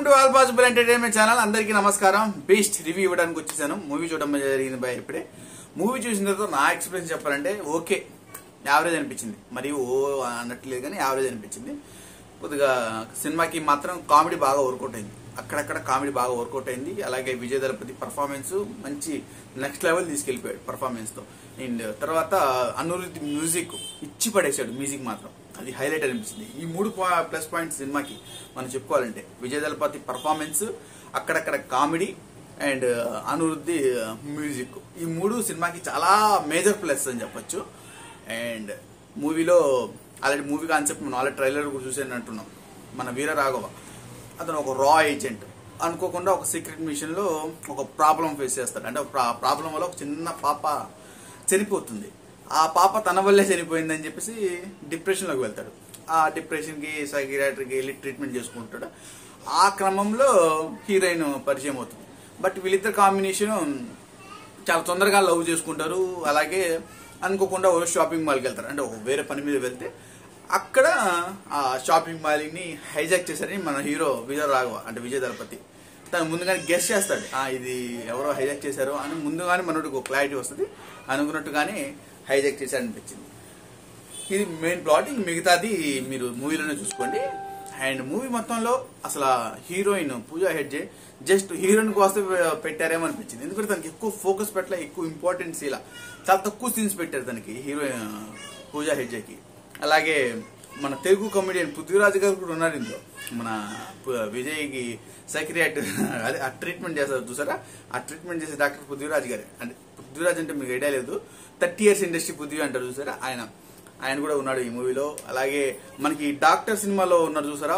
to all possible entertainment channel అందరికీ నమస్కారం best review ఇవ్వడానికి వచ్చేసాను మూవీ చూడడం జరిగింది బై ఇప్పుడే మూవీ చూసిన తర్వాత నా ఎక్స్పీరియన్స్ చెప్పాలంటే ఓకే యావరేజ్ అనిపించింది మరి ఓ అన్నట్లేదు కానీ యావరేజ్ అనిపించింది కొద్దిగా సినిమాకి మాత్రం కామెడీ బాగా వర్కౌట్ అయింది అక్కడక్కడ కామెడీ బాగా వర్కౌట్ అయింది అలాగే విజయ్ దళపతి పర్ఫార్మెన్స్ మంచి నెక్స్ట్ లెవెల్ తీసుకెళ్లిపోయాడు పర్ఫార్మెన్స్ తో అండ్ తర్వాత అనురుద్ధి మ్యూజిక్ ఇచ్చి పడేశాడు మ్యూజిక్ మాత్రం అది హైలైట్ అనిపించింది ఈ మూడు ప్లస్ పాయింట్స్ సినిమాకి మనం చెప్పుకోవాలంటే విజయ్ దళపతి పర్ఫార్మెన్స్ అక్కడక్కడ కామెడీ అండ్ అనురుద్ధి మ్యూజిక్ ఈ మూడు సినిమాకి చాలా మేజర్ ప్లస్ అని చెప్పొచ్చు అండ్ మూవీలో ఆల్రెడీ మూవీ కాన్సెప్ట్ మనం ఆల్రెడీ ట్రైలర్ కూడా చూసాను అంటున్నాం మన వీర రాఘవ అతను ఒక రా ఏజెంట్ అనుకోకుండా ఒక సీక్రెట్ మిషన్ లో ఒక ప్రాబ్లం ఫేస్ చేస్తాడు అంటే ఒక ప్రాబ్లం వల్ల ఒక చిన్న పాప చనిపోతుంది ఆ పాప తన వల్లే చనిపోయిందని చెప్పేసి డిప్రెషన్ లోకి వెళ్తాడు ఆ డిప్రెషన్ కి సైకియాట్రికి వెళ్ళి ట్రీట్మెంట్ చేసుకుంటాడు ఆ క్రమంలో హీరోయిన్ పరిచయం అవుతుంది బట్ వీళ్ళిద్దరు కాంబినేషన్ చాలా తొందరగా లవ్ చేసుకుంటారు అలాగే అనుకోకుండా ఓ షాపింగ్ మాల్కి వెళ్తారు అంటే ఒక వేరే పని మీద వెళ్తే అక్కడ ఆ షాపింగ్ మాల్ని హైజాక్ చేశారని మన హీరో విజయ రాఘవ అంటే విజయ్ దళపతి తను ముందుగానే గెస్ట్ చేస్తాడు ఆ ఇది ఎవరో హైజాక్ చేశారో అని ముందుగానే మనోడికి ఒక క్లారిటీ వస్తుంది అనుకున్నట్టుగానే హైజాక్ చేశారనిపించింది ఇది మెయిన్ ప్లాట్ ఇంక మిగతాది మీరు మూవీలోనే చూసుకోండి అండ్ మూవీ మొత్తంలో అసలు హీరోయిన్ పూజా హెడ్జే జస్ట్ హీరోయిన్ కోసం పెట్టారేమో అనిపించింది ఎందుకంటే తనకి ఎక్కువ ఫోకస్ పెట్టలే ఎక్కువ ఇంపార్టెన్స్ ఇలా చాలా తక్కువ సీన్స్ పెట్టారు తనకి హీరోయిన్ పూజా హెడ్జేకి అలాగే మన తెలుగు కమెడియన్ పృథ్వీరాజ్ గారు కూడా ఉన్నారు ఇందులో మన పు- విజయ్కి సైక్రియాట్ అదే ఆ ట్రీట్మెంట్ చేస్తారు చూసారా ఆ ట్రీట్మెంట్ చేసే డాక్టర్ పృథ్వీరాజ్ గారు అంటే పృథ్వీరాజ్ అంటే మీకు ఐడియా లేదు థర్టీ ఇయర్స్ ఇండస్ట్రీ పృథ్వీ అంటారు చూసారా ఆయన ఆయన కూడా ఉన్నాడు ఈ మూవీలో అలాగే మనకి డాక్టర్ సినిమాలో ఉన్నారు చూసారా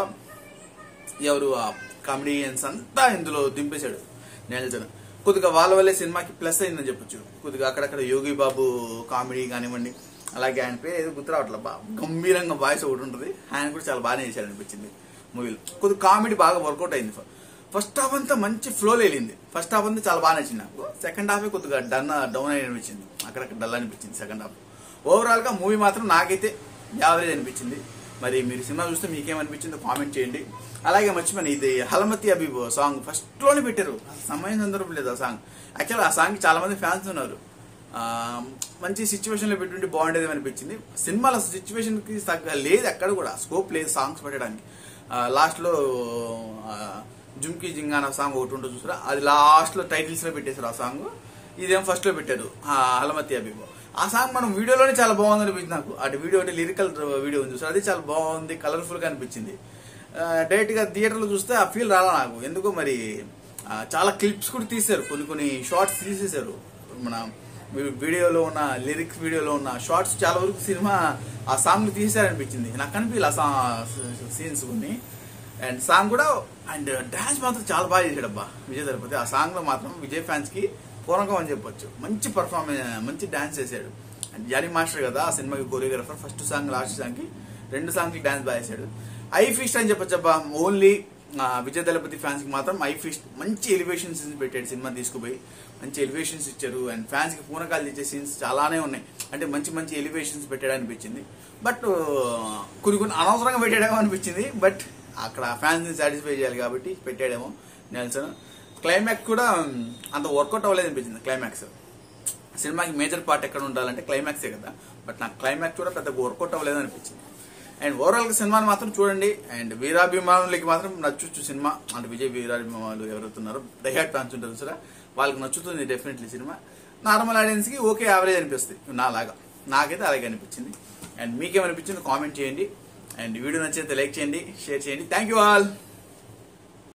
ఎవరు ఆ కామెడియన్స్ అంతా ఇందులో దింపేశాడు నేల్జన్ కొద్దిగా వాళ్ళ వల్లే సినిమాకి ప్లస్ అయిందని చెప్పొచ్చు కొద్దిగా అక్కడక్కడ యోగి బాబు కామెడీ కానివ్వండి అలాగే ఆయన పేరు ఏదో గుర్తురావట్లే బా గంభీరంగా వాయిస్ ఒకటి ఉంటుంది ఆయన కూడా చాలా బాగానే చేశాడు అనిపించింది మూవీలో కొద్దిగా కామెడీ బాగా వర్కౌట్ అయింది ఫస్ట్ హాఫ్ అంతా మంచి ఫ్లోలో వెళ్ళింది ఫస్ట్ హాఫ్ అంతా చాలా బాగా నచ్చింది నాకు సెకండ్ హాఫ్ కొద్దిగా డన్ డౌన్ అయి అనిపించింది అక్కడక్కడ డల్ అనిపించింది సెకండ్ హాఫ్ ఓవరాల్ గా మూవీ మాత్రం నాకైతే యావరేజ్ అనిపించింది మరి మీరు సినిమా చూస్తే మీకేమనిపించిందో కామెంట్ చేయండి అలాగే మర్చిపోయాను ఇది హలమతి అబీబ్ సాంగ్ ఫస్ట్ లోనే పెట్టారు సమయం సందర్భం లేదు ఆ సాంగ్ యాక్చువల్ ఆ సాంగ్ చాలా మంది ఫ్యాన్స్ ఉన్నారు ఆ, మంచి సిచ్యువేషన్ లో పెట్టుంటే బాగుండేది అనిపించింది సినిమాలో సిచ్యువేషన్ కి తగ్గ లేదు ఎక్కడ కూడా స్కోప్ లేదు సాంగ్స్ పెట్టడానికి లాస్ట్ లో ఆ, జుమ్కి జింగానా సాంగ్ ఒకటి ఉంటుంది చూసారా అది లాస్ట్ లో టైటిల్స్ లో పెట్టేశారు ఆ సాంగ్ ఇదేం ఫస్ట్ లో పెట్టారు ఆ, హలమతి అబీబ్ ఆ సాంగ్ మనం వీడియోలోనే చాలా బాగుంది అనిపించింది నాకు అటు వీడియో అంటే లిరికల్ వీడియో ఉంది చూసారు అది చాలా బాగుంది కలర్ఫుల్ గా అనిపించింది డైరెక్ట్ గా థియేటర్ లో చూస్తే ఆ ఫీల్ రాలా నాకు ఎందుకో మరి ఆ, చాలా క్లిప్స్ కూడా తీశారు కొన్ని కొన్ని షార్ట్స్ తీసేశారు మన వీడియోలో ఉన్న లిరిక్స్ వీడియోలో ఉన్న షార్ట్స్ చాలా వరకు సినిమా ఆ సాంగ్ తీసారనిపించింది నాకు కనిపించలే ఆ సీన్స్ కొన్ని అండ్ సాంగ్ కూడా అండ్ డాన్స్ మాత్రం చాలా బాగా చేశాడు అబ్బా విజయ్ దళపతి ఆ సాంగ్ లో మాత్రం విజయ్ ఫ్యాన్స్ కి పూర్వకం అని చెప్పొచ్చు మంచి పర్ఫార్మెన్స్ మంచి డాన్స్ చేశాడు అండ్ జానీ మాస్టర్ కదా ఆ సినిమాకి choreographer first song last song కి రెండు సాంగ్ కి డాన్స్ బాగా చేశాడు ఐ ఫిస్ట్ అని చెప్పొచ్చు అబ్బా ఓన్లీ విజయ్ దళపతి ఫ్యాన్స్ కి మాత్రం ఐ ఫిస్ట్ మంచి ఎలివేషన్స్ పెట్టాడు సినిమా తీసుకుపోయి మంచి ఎలివేషన్స్ ఇచ్చారు అండ్ ఫ్యాన్స్ కి పూనకాలు ఇచ్చే సీన్స్ చాలానే ఉన్నాయి అంటే మంచి మంచి ఎలివేషన్స్ పెట్టాడు అనిపించింది బట్ కొన్ని కొన్ని అనవసరంగా పెట్టాడేమో అనిపించింది బట్ అక్కడ ఫ్యాన్స్ ని సాటిస్ఫై చేయాలి కాబట్టి పెట్టాడేమో నెల్సన్ క్లైమాక్స్ కూడా అంత వర్కౌట్ అవ్వలేదు అనిపించింది క్లైమాక్స్ సినిమాకి మేజర్ పార్ట్ ఎక్కడ ఉండాలంటే క్లైమాక్సే కదా బట్ నాకు క్లైమాక్స్ కూడా పెద్ద వర్కౌట్ అవ్వలేదు అనిపించింది అండ్ ఓవరాల్ గా సినిమాని మాత్రం చూడండి అండ్ వీరాభిమానులకి మాత్రం నచ్చొచ్చు సినిమా అంటే విజయ్ వీరాభిమానులు ఎవరుతున్నారో డైహాట్ ఫ్యాన్స్ ఉంటారు సరే వాళ్ళకి నచ్చుతుంది డెఫినెట్లీ సినిమా నార్మల్ ఆడియన్స్ కి ఓకే యావరేజ్ అనిపిస్తుంది నాలాగా నాకైతే అలాగే అనిపించింది అండ్ మీకేమనిపించింది కామెంట్ చేయండి అండ్ వీడియో నచ్చితే లైక్ చేయండి షేర్ చేయండి థ్యాంక్ యూ ఆల్